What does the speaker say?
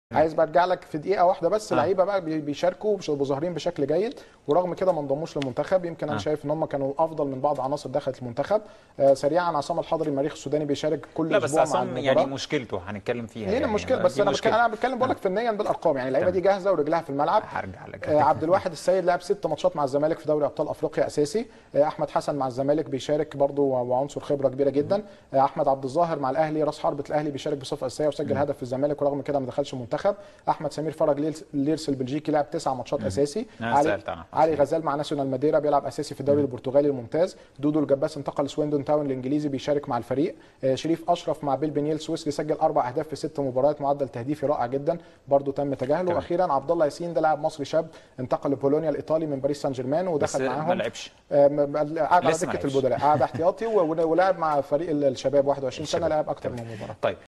عايز برجع لك في دقيقه واحده بس آه. لعيبه بقى بي- بيشاركوا مش بيبقوا ظاهرين بشكل جيد ورغم كده ما انضموش للمنتخب يمكن انا آه. شايف ان هم كانوا افضل من بعض عناصر دخلت المنتخب آه سريعا عصام الحضري المريخ السوداني بيشارك كل لا بس اسبوع مع عصام المباراه يعني مشكلته هنتكلم فيها لينا يعني مشكله دي بس انا بتكلم مشكلة. انا بتكلم بقول لك فنيا بالارقام يعني اللعيبه تمام. دي جاهزه ورجلها في الملعب هرجع لك آه، عبد الواحد السيد لعب ست ماتشات مع الزمالك في دوري ابطال افريقيا اساسي آه، احمد حسن مع الزمالك بيشارك برضه وعنصر خبره كبيره جدا آه، احمد عبد الظاهر مع الاهلي راس حربه الاهلي بيشارك بصفه اساسيه وسجل هدف في الزمالك ورغم كده ما دخلش منتخب احمد سمير فرج ليرس- ليرس البلجيكي لعب تسع ماتشات اساسي أنا علي سألت عنها. علي غزال مع ناسيونال ماديرا بيلعب اساسي في الدوري البرتغالي الممتاز دودو الجباس انتقل لسويندون تاون الانجليزي بيشارك مع الفريق آه، شريف اشرف مع بيل بنيل سويسري سجل اربع اهداف في ست مباريات معدل تهديفي رائع جدا برضه تم تجاهله تمام. واخيرا عبد الله ياسين ده لاعب مصري شاب انتقل لبولونيا الايطالي من باريس سان جيرمان بس ودخل ما معاهم لعبش آه، م- م- قعد على لسه ما دكه لعبش. البدلاء قعد احتياطي و- ولعب مع فريق الشباب 21 سنه الشباب. لعب اكتر تمام. من مباراه طيب